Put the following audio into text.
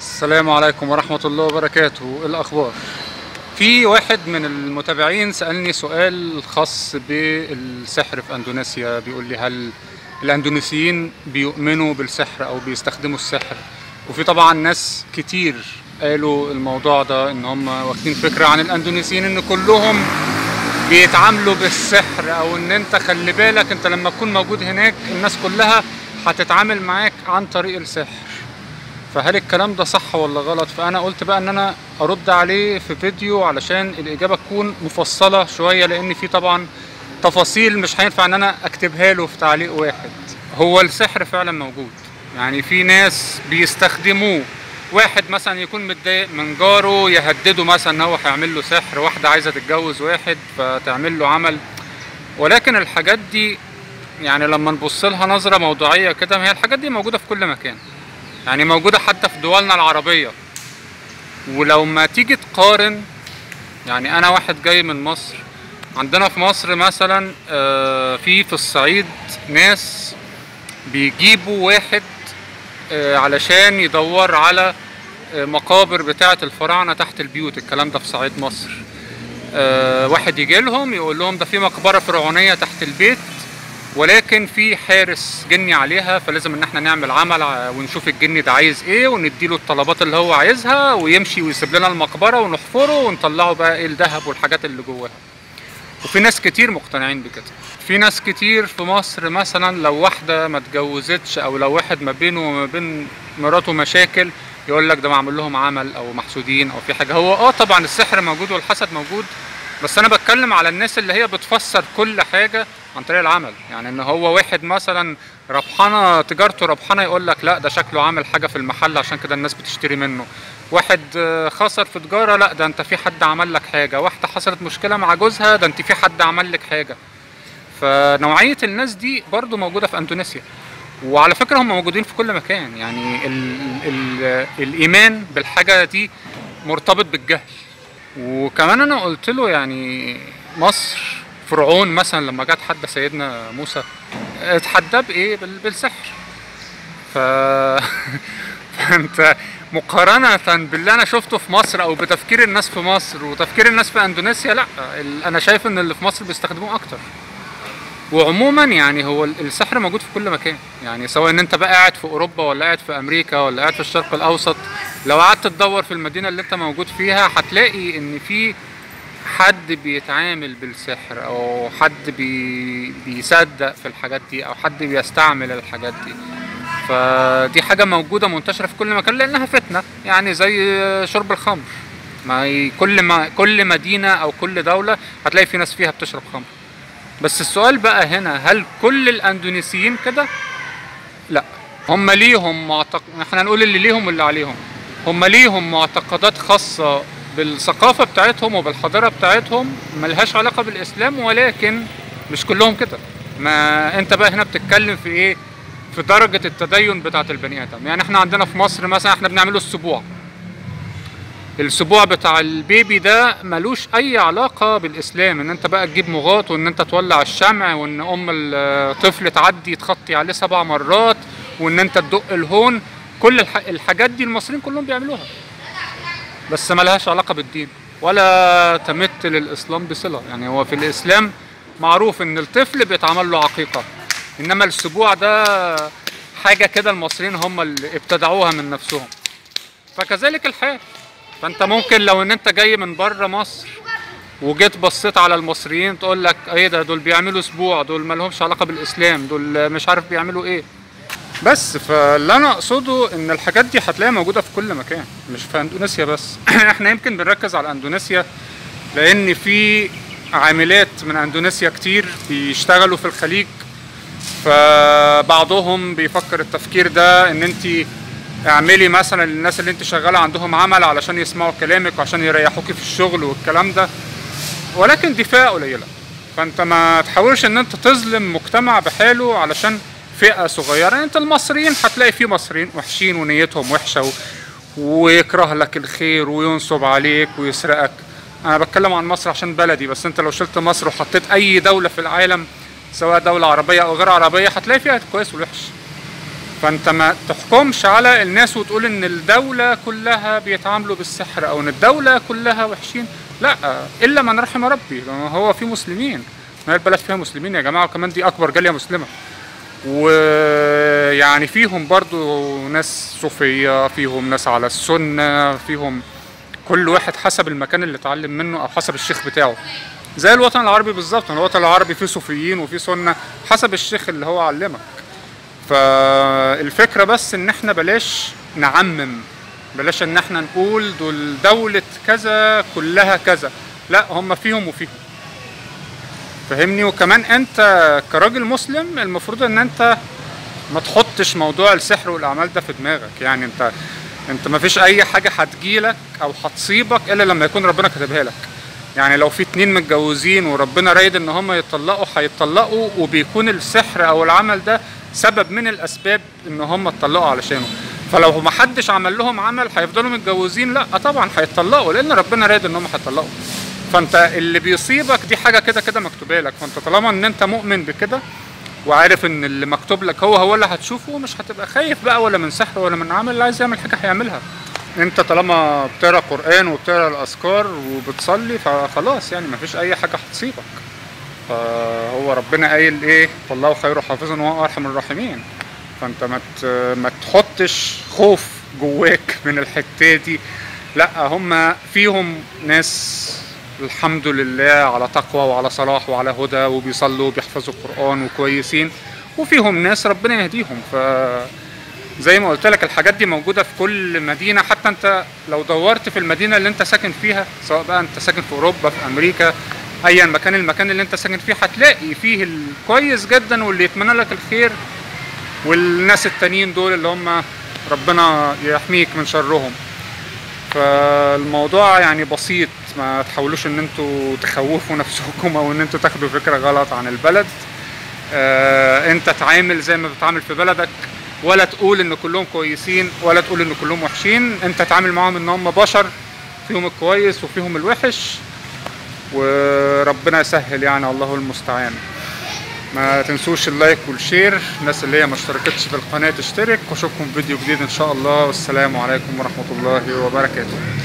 السلام عليكم ورحمة الله وبركاته إيه الأخبار في واحد من المتابعين سألني سؤال خاص بالسحر في أندونيسيا بيقول لي هل الأندونيسيين بيؤمنوا بالسحر أو بيستخدموا السحر وفي طبعا ناس كتير قالوا الموضوع ده ان هم واخدين فكرة عن الأندونيسيين ان كلهم بيتعاملوا بالسحر او ان انت خلي بالك انت لما تكون موجود هناك الناس كلها هتتعامل معاك عن طريق السحر فهل الكلام ده صح ولا غلط فانا قلت بقى ان انا ارد عليه في فيديو علشان الاجابه تكون مفصله شويه لان في طبعا تفاصيل مش هينفع ان انا اكتبها له في تعليق واحد هو السحر فعلا موجود يعني في ناس بيستخدموه واحد مثلا يكون متضايق من جاره يهدده مثلا ان هو هيعمل له سحر واحده عايزه تتجوز واحد فتعمل له عمل ولكن الحاجات دي يعني لما نبص لها نظره موضوعيه كده هي الحاجات دي موجوده في كل مكان يعني موجودة حتى في دولنا العربية ولو ما تيجي تقارن يعني أنا واحد جاي من مصر عندنا في مصر مثلا آه، في في الصعيد ناس بيجيبوا واحد آه، علشان يدور على آه، مقابر بتاعة الفراعنة تحت البيوت الكلام ده في صعيد مصر آه، واحد يجي لهم يقول لهم ده في مقبرة فرعونية تحت البيت ولكن في حارس جني عليها فلازم ان احنا نعمل عمل ع- ونشوف الجني ده عايز ايه ونديله الطلبات اللي هو عايزها ويمشي ويسيب لنا المقبره ونحفره ونطلعه بقى ايه الذهب والحاجات اللي جواها وفي ناس كتير مقتنعين بكده في ناس كتير في مصر مثلا لو واحده ما اتجوزتش او لو واحد ما بينه وما بين مراته مشاكل يقول لك ده معمول لهم عمل او محسودين او في حاجه هو اه طبعا السحر موجود والحسد موجود بس انا بتكلم على الناس اللي هي بتفسر كل حاجه عن طريق العمل يعني ان هو واحد مثلا ربحانه تجارته ربحانه يقول لك لا ده شكله عامل حاجه في المحل عشان كده الناس بتشتري منه واحد آه، خسر في تجاره لا ده انت في حد عمل لك حاجه واحده حصلت مشكله مع جوزها ده انت في حد عمل لك حاجه فنوعيه الناس دي برضو موجوده في اندونيسيا وعلى فكره هم موجودين في كل مكان يعني ال ال الايمان بالحاجه دي مرتبط بالجهل وكمان انا قلت له يعني مصر فرعون مثلا لما جت حد سيدنا موسى اتحداه بايه بال- بالسحر ف فانت مقارنة باللي انا شفته في مصر او بتفكير الناس في مصر وتفكير الناس في اندونيسيا لا ال- انا شايف ان اللي في مصر بيستخدموه اكتر وعموما يعني هو ال- السحر موجود في كل مكان يعني سواء ان انت بقى قاعد في اوروبا ولا قاعد في امريكا ولا قاعد في الشرق الاوسط لو قعدت تدور في المدينه اللي انت موجود فيها هتلاقي ان في حد بيتعامل بالسحر او حد بي بيصدق في الحاجات دي او حد بيستعمل الحاجات دي فدي حاجه موجوده منتشره في كل مكان لانها فتنه يعني زي شرب الخمر ما هي كل ما كل مدينه او كل دوله هتلاقي في ناس فيها بتشرب خمر بس السؤال بقى هنا هل كل الاندونيسيين كده لا هم ليهم معتق... احنا نقول اللي ليهم واللي عليهم هم ليهم معتقدات خاصة بالثقافة بتاعتهم وبالحضارة بتاعتهم ملهاش علاقة بالإسلام ولكن مش كلهم كده ما انت بقى هنا بتتكلم في ايه في درجة التدين بتاعت البني آدم يعني احنا عندنا في مصر مثلا احنا بنعمله السبوع السبوع بتاع البيبي ده ملوش اي علاقة بالاسلام ان انت بقى تجيب مغاط وان انت تولع الشمع وان ام الطفل تعدي تخطي عليه سبع مرات وان انت تدق الهون كل الح... الحاجات دي المصريين كلهم بيعملوها بس ملهاش علاقة بالدين ولا تمت للاسلام بصلة يعني هو في الاسلام معروف ان الطفل بيتعمل له عقيقة انما السبوع ده حاجة كده المصريين هم اللي ابتدعوها من نفسهم فكذلك الحال فانت ممكن لو ان انت جاي من بره مصر وجيت بصيت على المصريين تقول لك ايه ده دول بيعملوا اسبوع دول ما لهمش علاقه بالاسلام دول مش عارف بيعملوا ايه بس فاللي انا اقصده ان الحاجات دي هتلاقيها موجوده في كل مكان مش في اندونيسيا بس احنا يمكن بنركز على اندونيسيا لان في عاملات من اندونيسيا كتير بيشتغلوا في الخليج فبعضهم بيفكر التفكير ده ان انت اعملي مثلا للناس اللي انت شغاله عندهم عمل علشان يسمعوا كلامك وعشان يريحوكي في الشغل والكلام ده ولكن دي فئه قليله فانت ما تحاولش ان انت تظلم مجتمع بحاله علشان فئه صغيره انت المصريين هتلاقي في مصريين وحشين ونيتهم وحشه و... ويكره لك الخير وينصب عليك ويسرقك انا بتكلم عن مصر عشان بلدي بس انت لو شلت مصر وحطيت اي دوله في العالم سواء دوله عربيه او غير عربيه هتلاقي فيها الكويس والوحش فانت ما تحكمش على الناس وتقول ان الدولة كلها بيتعاملوا بالسحر او ان الدولة كلها وحشين لا الا من رحم ربي لأن هو في مسلمين ما هي البلد فيها مسلمين يا جماعة وكمان دي اكبر جالية مسلمة ويعني فيهم برضو ناس صوفية فيهم ناس على السنة فيهم كل واحد حسب المكان اللي اتعلم منه او حسب الشيخ بتاعه زي الوطن العربي بالظبط الوطن العربي فيه صوفيين وفيه سنة حسب الشيخ اللي هو علمك فالفكرة بس ان احنا بلاش نعمم بلاش ان احنا نقول دول دولة كذا كلها كذا لا هم فيهم وفيهم فهمني وكمان انت كراجل مسلم المفروض ان انت ما تحطش موضوع السحر والاعمال ده في دماغك يعني انت انت ما فيش اي حاجة هتجيلك او هتصيبك الا لما يكون ربنا كاتبها لك يعني لو في اتنين متجوزين وربنا رايد ان هم يتطلقوا هيتطلقوا وبيكون السحر او العمل ده سبب من الاسباب ان هم اتطلقوا علشانه فلو ما حدش عمل لهم عمل هيفضلوا متجوزين لا طبعا هيتطلقوا لان ربنا رايد ان هم هيتطلقوا فانت اللي بيصيبك دي حاجه كده كده مكتوبه لك فانت طالما ان انت مؤمن بكده وعارف ان اللي مكتوب لك هو هو اللي هتشوفه مش هتبقى خايف بقى ولا من سحر ولا من عمل اللي عايز يعمل حاجه هيعملها انت طالما بتقرا قران وبتقرا الاذكار وبتصلي فخلاص يعني مفيش اي حاجه هتصيبك فهو ربنا قايل ايه والله خير حافظا وهو ارحم الراحمين فانت ما ت- ما تحطش خوف جواك من الحته دي لا هم فيهم ناس الحمد لله على تقوى وعلى صلاح وعلى هدى وبيصلوا وبيحفظوا القران وكويسين وفيهم ناس ربنا يهديهم ف زي ما قلت لك الحاجات دي موجودة في كل مدينة حتى انت لو دورت في المدينة اللي انت ساكن فيها سواء بقى انت ساكن في اوروبا في امريكا ايا مكان المكان اللي انت ساكن فيه هتلاقي فيه الكويس جدا واللي يتمنى لك الخير والناس التانيين دول اللي هم ربنا يحميك من شرهم فالموضوع يعني بسيط ما تحاولوش ان انتوا تخوفوا نفسكم او ان انتوا تاخدوا فكرة غلط عن البلد آه انت تعامل زي ما بتتعامل في بلدك ولا تقول ان كلهم كويسين ولا تقول ان كلهم وحشين انت تعامل معاهم ان هم بشر فيهم الكويس وفيهم الوحش وربنا يسهل يعني الله المستعان ما تنسوش اللايك والشير الناس اللي هي ما اشتركتش في القناة تشترك واشوفكم في فيديو جديد ان شاء الله والسلام عليكم ورحمة الله وبركاته